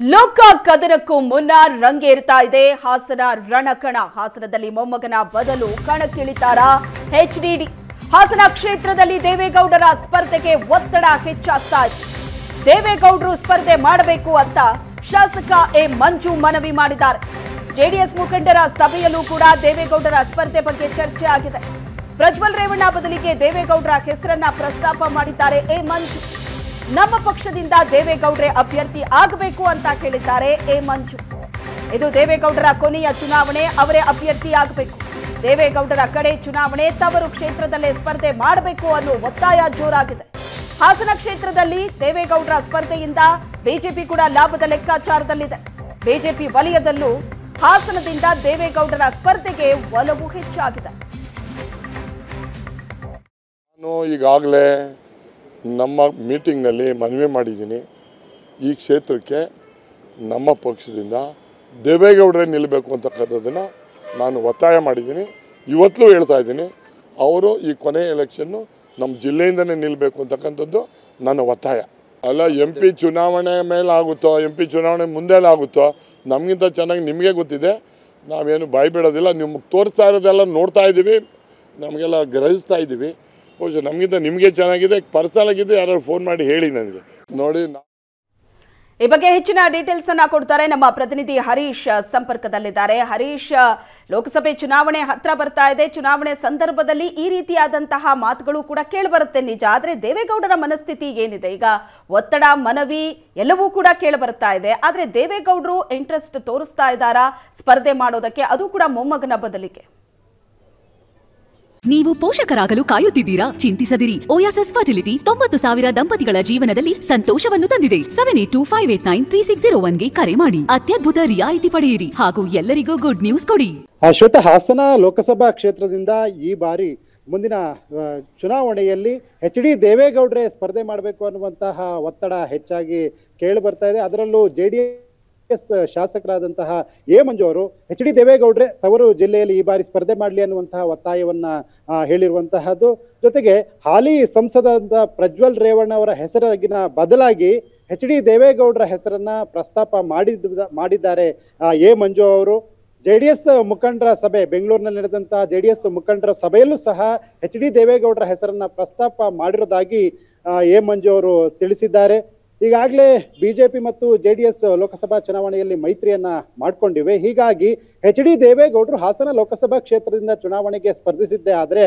ಲೋಕ ಕದನಕ್ಕೂ ಮುನ್ನ ರಂಗೇರ್ತಾ ಇದೆ ಹಾಸನ ರಣಕಣ ಹಾಸನದಲ್ಲಿ ಮೊಮ್ಮಗನ ಬದಲು ಕಣಕ್ಕಿಳಿತಾರಾ ಎಚ್ಡಿಡಿ ಹಾಸನ ಕ್ಷೇತ್ರದಲ್ಲಿ ದೇವೇಗೌಡರ ಸ್ಪರ್ಧೆಗೆ ಒತ್ತಡ ಹೆಚ್ಚಾಗ್ತಾ ಇದೆ ದೇವೇಗೌಡರು ಸ್ಪರ್ಧೆ ಮಾಡಬೇಕು ಅಂತ ಶಾಸಕ ಎ ಮಂಜು ಮನವಿ ಮಾಡಿದ್ದಾರೆ ಜೆಡಿಎಸ್ ಮುಖಂಡರ ಸಭೆಯಲ್ಲೂ ಕೂಡ ದೇವೇಗೌಡರ ಸ್ಪರ್ಧೆ ಬಗ್ಗೆ ಚರ್ಚೆ ಆಗಿದೆ ಪ್ರಜ್ವಲ್ ರೇವಣ್ಣ ಬದಲಿಗೆ ದೇವೇಗೌಡರ ಹೆಸರನ್ನ ಪ್ರಸ್ತಾಪ ಮಾಡಿದ್ದಾರೆ ಎ ಮಂಜು ನಮ್ಮ ಪಕ್ಷದಿಂದ ದೇವೇಗೌಡ್ರೆ ಅಭ್ಯರ್ಥಿ ಆಗಬೇಕು ಅಂತ ಹೇಳಿದ್ದಾರೆ ಎ ಮಂಜು ಇದು ದೇವೇಗೌಡರ ಕೊನೆಯ ಚುನಾವಣೆ ಅವರೇ ಅಭ್ಯರ್ಥಿ ಆಗಬೇಕು ದೇವೇಗೌಡರ ಕಡೆ ಚುನಾವಣೆ ತವರು ಕ್ಷೇತ್ರದಲ್ಲೇ ಸ್ಪರ್ಧೆ ಮಾಡಬೇಕು ಅನ್ನೋ ಒತ್ತಾಯ ಜೋರಾಗಿದೆ ಹಾಸನ ಕ್ಷೇತ್ರದಲ್ಲಿ ದೇವೇಗೌಡರ ಸ್ಪರ್ಧೆಯಿಂದ ಬಿಜೆಪಿ ಕೂಡ ಲಾಭದ ಲೆಕ್ಕಾಚಾರದಲ್ಲಿದೆ ಬಿಜೆಪಿ ವಲಯದಲ್ಲೂ ಹಾಸನದಿಂದ ದೇವೇಗೌಡರ ಸ್ಪರ್ಧೆಗೆ ಒಲವು ಹೆಚ್ಚಾಗಿದೆ ನಾನು ಈಗಾಗಲೇ ನಮ್ಮ ಮೀಟಿಂಗ್ನಲ್ಲಿ ಮನವಿ ಮಾಡಿದ್ದೀನಿ ಈ ಕ್ಷೇತ್ರಕ್ಕೆ ನಮ್ಮ ಪಕ್ಷದಿಂದ ದೇವೇಗೌಡರೇ ನಿಲ್ಲಬೇಕು ಅಂತಕ್ಕಂಥದ್ದನ್ನು ನಾನು ಒತ್ತಾಯ ಮಾಡಿದ್ದೀನಿ ಇವತ್ತಲೂ ಹೇಳ್ತಾ ಇದ್ದೀನಿ ಅವರು ಈ ಕೊನೆ ಎಲೆಕ್ಷನ್ನು ನಮ್ಮ ಜಿಲ್ಲೆಯಿಂದನೇ ನಿಲ್ಲಬೇಕು ಅಂತಕ್ಕಂಥದ್ದು ನನ್ನ ಒತ್ತಾಯ ಅಲ್ಲ ಎಂ ಪಿ ಚುನಾವಣೆ ಮೇಲೆ ಆಗುತ್ತೋ ಎಂ ಪಿ ಚುನಾವಣೆ ಮುಂದೆ ಆಗುತ್ತೋ ನಮಗಿಂತ ಚೆನ್ನಾಗಿ ನಿಮಗೆ ಗೊತ್ತಿದೆ ನಾವೇನು ಬಾಯಿ ಬಿಡೋದಿಲ್ಲ ನಿಮ್ಗೆ ತೋರಿಸ್ತಾ ಇರೋದೆಲ್ಲ ನೋಡ್ತಾ ಇದ್ದೀವಿ ನಮಗೆಲ್ಲ ಗ್ರಹಿಸ್ತಾ ಇದ್ದೀವಿ ಬಹುಶಃ ನಮಗಿಂತ ನಿಮಗೆ ಚೆನ್ನಾಗಿದೆ ಪರ್ಸನಲ್ ಆಗಿದೆ ಯಾರು ಫೋನ್ ಮಾಡಿ ಹೇಳಿ ನನಗೆ ನೋಡಿ ನಾ ಈ ಬಗ್ಗೆ ಹೆಚ್ಚಿನ ಡೀಟೇಲ್ಸ್ ಅನ್ನ ಕೊಡ್ತಾರೆ ನಮ್ಮ ಪ್ರತಿನಿಧಿ ಹರೀಶ್ ಸಂಪರ್ಕದಲ್ಲಿದ್ದಾರೆ ಹರೀಶ್ ಲೋಕಸಭೆ ಚುನಾವಣೆ ಹತ್ರ ಬರ್ತಾ ಇದೆ ಚುನಾವಣೆ ಸಂದರ್ಭದಲ್ಲಿ ಈ ರೀತಿಯಾದಂತಹ ಮಾತುಗಳು ಕೂಡ ಕೇಳಿಬರುತ್ತೆ ನಿಜ ಆದ್ರೆ ದೇವೇಗೌಡರ ಮನಸ್ಥಿತಿ ಏನಿದೆ ಈಗ ಒತ್ತಡ ಮನವಿ ಎಲ್ಲವೂ ಕೂಡ ಕೇಳಿಬರ್ತಾ ಇದೆ ಆದ್ರೆ ದೇವೇಗೌಡರು ಇಂಟ್ರೆಸ್ಟ್ ತೋರಿಸ್ತಾ ಇದ್ದಾರಾ ಸ್ಪರ್ಧೆ ಮಾಡೋದಕ್ಕೆ ಅದು ಕೂಡ ಮೊಮ್ಮಗನ ಬದಲಿಗೆ ನೀವು ಪೋಷಕರಾಗಲು ಕಾಯುತ್ತಿದ್ದೀರಾ ಚಿಂತಿಸದಿರಿ ಓಯಾಸಸ್ ಫರ್ಟಿಲಿಟಿ ತೊಂಬತ್ತು ಸಾವಿರ ದಂಪತಿಗಳ ಜೀವನದಲ್ಲಿ ಸಂತೋಷವನ್ನು ತಂದಿದೆ seven eight two five eight nine three six zero ಒನ್ಗೆ ಕರೆ ಮಾಡಿ ಅತ್ಯದ್ಭುತ ರಿಯಾಯಿತಿ ಪಡೆಯಿರಿ ಹಾಗೂ ಎಲ್ಲರಿಗೂ ಗುಡ್ ನ್ಯೂಸ್ ಕೊಡಿ ಆ ಶ್ವೇತ ಹಾಸನ ಲೋಕಸಭಾ ಕ್ಷೇತ್ರದಿಂದ ಈ ಬಾರಿ ಮುಂದಿನ ಆ, ಚುನಾವಣೆಯಲ್ಲಿ ಎಚ್ ಡಿ ದೇವೇಗೌಡರೇ ಸ್ಪರ್ಧೆ ಮಾಡಬೇಕು ಅನ್ನುವಂತಹ ಒತ್ತಡ ಹೆಚ್ಚಾಗಿ ಕೇಳಿ ಬರ್ತಾ ಇದೆ ಅದರಲ್ಲೂ ಜೆ ಡಿ ಎಸ್ ಶಾಸಕರಾದಂತಹ ಎ ಮಂಜು ಅವರು ಎಚ್ ಡಿ ದೇವೇಗೌಡ್ರೆ ತವರು ಜಿಲ್ಲೆಯಲ್ಲಿ ಈ ಬಾರಿ ಸ್ಪರ್ಧೆ ಮಾಡಲಿ ಅನ್ನುವಂತಹ ಒತ್ತಾಯವನ್ನ ಆ, ಹೇಳಿರುವಂತಹದ್ದು ಜೊತೆಗೆ ಹಾಲಿ ಸಂಸದ ಪ್ರಜ್ವಲ್ ರೇವಣ್ಣ ಅವರ ಹೆಸರಿನ ಬದಲಾಗಿ ಎಚ್ ಡಿ ದೇವೇಗೌಡರ ಹೆಸರನ್ನ ಪ್ರಸ್ತಾಪ ಮಾಡಿದ್ದ ಮಾಡಿದ್ದಾರೆ ಆ, ಎ ಮಂಜು ಅವರು ಜೆ ಡಿ ಎಸ್ ಮುಖಂಡರ ಸಭೆ ಬೆಂಗಳೂರಿನಲ್ಲಿ ನಡೆದಂತಹ ಜೆ ಡಿ ಎಸ್ ಮುಖಂಡರ ಸಭೆಯಲ್ಲೂ ಸಹ ಎಚ್ ಡಿ ದೇವೇಗೌಡರ ಹೆಸರನ್ನ ಪ್ರಸ್ತಾಪ ಮಾಡಿರೋದಾಗಿ ಆ, ಎ ಮಂಜು ಅವರು ತಿಳಿಸಿದ್ದಾರೆ ಈಗಾಗಲೇ ಬಿಜೆಪಿ ಮತ್ತು ಜೆ ಡಿ ಎಸ್ ಲೋಕಸಭಾ ಚುನಾವಣೆಯಲ್ಲಿ ಮೈತ್ರಿಯನ್ನ ಮಾಡಿಕೊಂಡಿವೆ ಹೀಗಾಗಿ ಎಚ್ ಡಿ ದೇವೇಗೌಡರು ಹಾಸನ ಲೋಕಸಭಾ ಕ್ಷೇತ್ರದಿಂದ ಚುನಾವಣೆಗೆ ಸ್ಪರ್ಧಿಸಿದ್ದೇ ಆದರೆ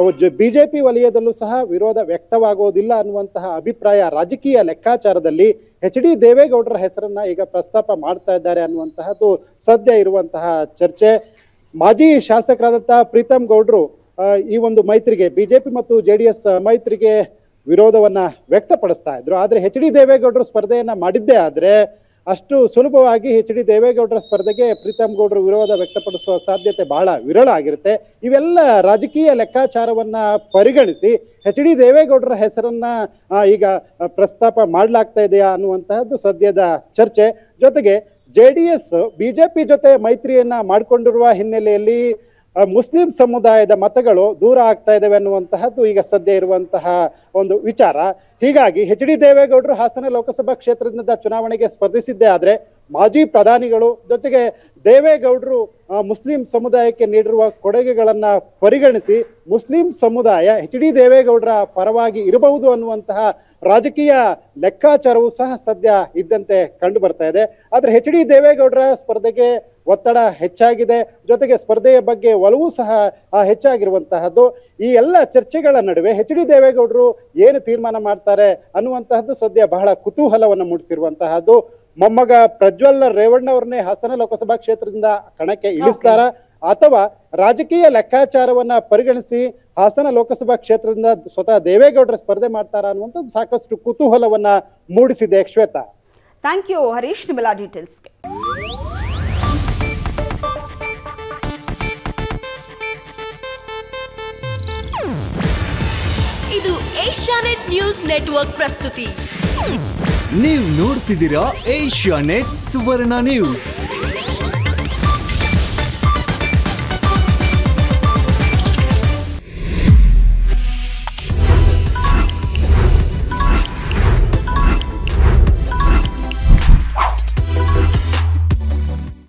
ಬಿಜೆಪಿ ವಲಯದಲ್ಲೂ ಸಹ ವಿರೋಧ ವ್ಯಕ್ತವಾಗೋದಿಲ್ಲ ಅನ್ನುವಂತಹ ಅಭಿಪ್ರಾಯ ರಾಜಕೀಯ ಲೆಕ್ಕಾಚಾರದಲ್ಲಿ ಎಚ್ ಡಿ ದೇವೇಗೌಡರ ಹೆಸರನ್ನ ಈಗ ಪ್ರಸ್ತಾಪ ಮಾಡ್ತಾ ಇದ್ದಾರೆ ಅನ್ನುವಂತಹದ್ದು ಸದ್ಯ ಇರುವಂತಹ ಚರ್ಚೆ ಮಾಜಿ ಶಾಸಕರಾದಂತಹ ಪ್ರೀತಮ್ ಗೌಡ್ರು ಆ, ಈ ಒಂದು ಮೈತ್ರಿಗೆ ಬಿಜೆಪಿ ಮತ್ತು ಜೆ ಡಿ ಎಸ್ ಮೈತ್ರಿಗೆ ವಿರೋಧವನ್ನ ವ್ಯಕ್ತಪಡಿಸ್ತಾ ಇದ್ರು ಆದ್ರೆ ಎಚ್ ಡಿ ದೇವೇಗೌಡರು ಸ್ಪರ್ಧೆಯನ್ನ ಮಾಡಿದ್ದೇ ಆದ್ರೆ ಅಷ್ಟು ಸುಲಭವಾಗಿ ಎಚ್ ಡಿ ದೇವೇಗೌಡರ ಸ್ಪರ್ಧೆಗೆ ಪ್ರೀತಮ್ ಗೌಡರು ವಿರೋಧ ವ್ಯಕ್ತಪಡಿಸುವ ಸಾಧ್ಯತೆ ಬಹಳ ವಿರಳ ಆಗಿರುತ್ತೆ ಇವೆಲ್ಲ ರಾಜಕೀಯ ಲೆಕ್ಕಾಚಾರವನ್ನ ಪರಿಗಣಿಸಿ ಎಚ್ ಡಿ ದೇವೇಗೌಡರ ಹೆಸರನ್ನ ಆ, ಈಗ ಆ, ಪ್ರಸ್ತಾಪ ಮಾಡಲಾಗ್ತಾ ಇದೆಯಾ ಅನ್ನುವಂತಹದ್ದು ಸದ್ಯದ ಚರ್ಚೆ ಜೊತೆಗೆ ಜೆ ಡಿ ಎಸ್ ಬಿಜೆಪಿ ಜೊತೆ ಮೈತ್ರಿಯನ್ನ ಮಾಡಿಕೊಂಡಿರುವ ಹಿನ್ನೆಲೆಯಲ್ಲಿ ಆ, ಮುಸ್ಲಿಂ ಸಮುದಾಯದ ಮತಗಳು ದೂರ ಆಗ್ತಾ ಇದಾವೆ ಅನ್ನುವಂತಹದ್ದು ಈಗ ಸದ್ಯ ಇರುವಂತಹ ಒಂದು ವಿಚಾರ ಹೀಗಾಗಿ ಎಚ್ ಡಿ ದೇವೇಗೌಡರು ಹಾಸನ ಲೋಕಸಭಾ ಕ್ಷೇತ್ರದಿಂದ ಚುನಾವಣೆಗೆ ಸ್ಪರ್ಧಿಸಿದ್ದೇ ಆದ್ರೆ ಮಾಜಿ ಪ್ರಧಾನಿಗಳು ಜೊತೆಗೆ ದೇವೇಗೌಡರು ಆ, ಮುಸ್ಲಿಂ ಸಮುದಾಯಕ್ಕೆ ನೀಡಿರುವ ಕೊಡುಗೆಗಳನ್ನ ಪರಿಗಣಿಸಿ ಮುಸ್ಲಿಂ ಸಮುದಾಯ ಎಚ್ ಡಿ ದೇವೇಗೌಡರ ಪರವಾಗಿ ಇರಬಹುದು ಅನ್ನುವಂತಹ ರಾಜಕೀಯ ಲೆಕ್ಕಾಚಾರವೂ ಸಹ ಸದ್ಯ ಇದ್ದಂತೆ ಕಂಡು ಬರ್ತಾ ಇದೆ ಆದ್ರೆ ಎಚ್ ಡಿ ದೇವೇಗೌಡರ ಸ್ಪರ್ಧೆಗೆ ಒತ್ತಡ ಹೆಚ್ಚಾಗಿದೆ ಜೊತೆಗೆ ಸ್ಪರ್ಧೆಯ ಬಗ್ಗೆ ಒಲವು ಸಹ ಆ, ಹೆಚ್ಚಾಗಿರುವಂತಹದ್ದು ಈ ಎಲ್ಲ ಚರ್ಚೆಗಳ ನಡುವೆ ಎಚ್ ಡಿ ದೇವೇಗೌಡರು ಏನು ತೀರ್ಮಾನ ಮಾಡ್ತಾರೆ ಅನ್ನುವಂತಹದ್ದು ಸದ್ಯ ಬಹಳ ಕುತೂಹಲವನ್ನು ಮೂಡಿಸಿರುವಂತಹದ್ದು ಮೊಮ್ಮಗ ಪ್ರಜ್ವಲ್ ರೇವಣ್ಣ ಅವ್ರನ್ನೇ ಹಾಸನ ಲೋಕಸಭಾ ಕ್ಷೇತ್ರದಿಂದ ಕಣಕ್ಕೆ ಇಳಿಸ್ತಾರ ಅಥವಾ ರಾಜಕೀಯ ಲೆಕ್ಕಾಚಾರವನ್ನ ಪರಿಗಣಿಸಿ ಹಾಸನ ಲೋಕಸಭಾ ಕ್ಷೇತ್ರದಿಂದ ಸ್ವತಃ ದೇವೇಗೌಡರ ಸ್ಪರ್ಧೆ ಮಾಡ್ತಾರಾ ಅನ್ನುವಂಥದ್ದು ಸಾಕಷ್ಟು ಕುತೂಹಲವನ್ನ ಮೂಡಿಸಿದೆ ಶ್ವೇತಾ ಥ್ಯಾಂಕ್ ಯು ಹರೀಶ್ ನಿಮ್ಮೆಲ್ಲ ಡೀಟೇಲ್ಸ್ಗೆ ಇದು ಏಷ್ಯಾನೆಟ್ ನ್ಯೂಸ್ ನೆಟ್ವರ್ಕ್ ಪ್ರಸ್ತುತಿ ನೀವು ನೋಡ್ತಿದ್ದೀರಾ ಏಷ್ಯಾ ನೆಟ್ ಸುವರ್ಣ ನ್ಯೂಸ್